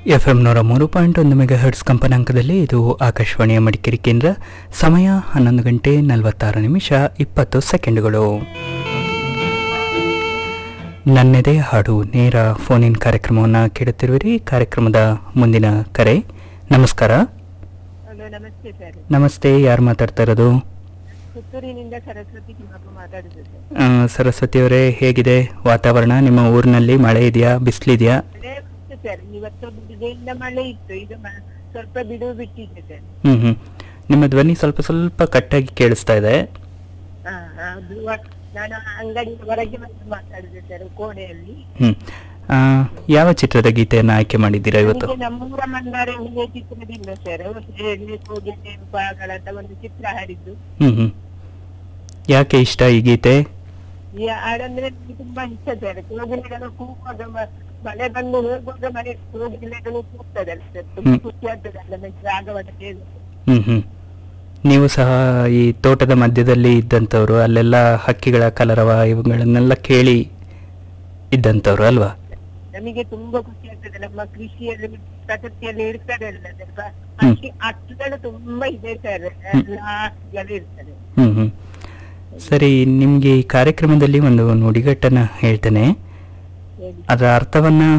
F M ನೂರ ಮೂರು point ಒಂದು ಮೆಗಾ ಹರ್ಟ್ಸ್ ಕಂಪನಾಂಕದಲ್ಲಿ ಇದು ಆಕಾಶವಾಣಿಯ ಮಡಿಕೇರಿ ಕೇಂದ್ರ ಸಮಯ ಹನ್ನೊಂದು ಗಂಟೆ ನಲವತ್ತಾರು ನಿಮಿಷ ಇಪ್ಪತ್ತು ಸೆಕೆಂಡುಗಳು ನನ್ನೆದೆ ಹಾಡು ನೇರ ಫೋನ್ ಇನ್ ಕಾರ್ಯಕ್ರಮವನ್ನು ಕೇಳುತ್ತಿರುವಿರಿ ಕಾರ್ಯಕ್ರಮದ ಮುಂದಿನ ಕರೆ ನಮಸ್ಕಾರ ಹಲೋ ನಮಸ್ತೆ ಸರ್ ನಮಸ್ತೆ ಯಾರು ಮಾತಾಡ್ತಾ ಇರೋದು ಪುತ್ತೂರಿನಿಂದ ಸರಸ್ವತಿ ತಿಮ್ಮಪ್ಪ ಮಾತಾಡುದು ಸರ್ ಆ, ಸರಸ್ವತಿ ಅವರೇ ಹೇಗಿದೆ ವಾತಾವರಣ ನಿಮ್ಮ ಊರಿನಲ್ಲಿ ಮಳೆ ಇದೆಯಾ ಬಿಸಿಲಿದೆಯಾ ಮಳೆ ಇತ್ತು ಸರ್ ಇವತ್ತು ಬಿಡುಗೆಯಿಂದ ಮಳೆ ಇತ್ತು ಈಗ ಮ- ಸ್ವಲ್ಪ ಬಿಡುವು ಬಿಟ್ಟಿದೆ ಸರ್ ಹ್ಞೂ ಹ್ಞೂ ನಿಮ್ಮ ಧ್ವನಿ ಸ್ವಲ್ಪ ಸ್ವಲ್ಪ ಕಟ್ಟಾಗಿ ಕೇಳಿಸ್ತಾ ಇದೆ ಹಾ ಅದು ವ- ನಾನು ಅಂಗಡಿ ಹೊರಗೆ ಬಂದು ಮಾತಾಡುದು ಸರ್ ಕೋಣೆಯಲ್ಲಿ ಹ್ಮ್ ಆ, ಯಾವ ಚಿತ್ರದ ಗೀತೆಯನ್ನು ಆಯ್ಕೆ ಮಾಡಿದ್ದೀರಾ ಇವತ್ತು ನನಗೆ ನಮ್ಮೂರ ಮಂದಾರ ಹೂವೆ ಚಿತ್ರದಿಂದ ಸರ್ ಎಣ್ಣೆ ಹೋಗಿ ಪಾಗಳಂತ ಒಂದು ಚಿತ್ರ ಹಾಡಿದ್ದು ಹ್ಮ್ ಹ್ಮ್ ಯಾಕೆ ಇಷ್ಟ ಈ ಗೀತೆ ಈ ಹಾಡಂದ್ರೆ ನನಗೆ ತುಂಬಾ ಇಷ್ಟ ಸರ್ ಕೋಗಿಲೆಗಳು ಕೂಗುವಾಗ ಮ- ಮಳೆ ಬಂದು ಹೋಗುವಾಗ ಮನೆ ಕೋಗಿಲೆಗಳು ಕೂಗ್ತದಲ್ಲ ಸರ್ ತುಂಬಾ ಹ್ಮ್. ಖುಷಿ ಆಗ್ತದಲ್ಲ ನನಗೆ ರಾಗವನ್ನು ಕೇಳಿದ್ರೆ ಹ್ಮ್ ಹ್ಮ್ ನೀವು ಸಹ ಈ ತೋಟದ ಮಧ್ಯದಲ್ಲಿ ಇದ್ದಂಥವ್ರು ಅಲ್ಲೆಲ್ಲ ಹಕ್ಕಿಗಳ ಕಲರವ ಇವುಗಳನ್ನೆಲ್ಲ ಕೇಳಿ ಇದ್ದಂಥವ್ರು ಅಲ್ವಾ ನಮಗೆ ತುಂಬಾ ಖುಷಿ ಆಗ್ತದೆ ನಮ್ಮ ಕೃಷಿಯಲ್ಲಿ ಪ್ರಕೃತಿಯಲ್ಲಿ ಇರ್ತದೆ ಅಲ್ಲ ಸ್ವಲ್ಪ ಹ್ಮ್. ಹಕ್ಕಿ ಹಕ್ಕಿಗಳು ತುಂಬಾ ಇದೆ ಸರ್ ಎಲ್ಲ ಹಕ್ಕಿಗಳು ಇರ್ತದೆ ಹ್ಮ್ ಹ್ಮ್ ಸರಿ ನಿಮ್ಗೆ ಈ ಕಾರ್ಯಕ್ರಮದಲ್ಲಿ ಒಂದು ನುಡಿಗಟ್ಟನ್ನ ಹೇಳ್ತೇನೆ ಹೇಳಿ ಅದರ ಅರ್ಥವನ್ನ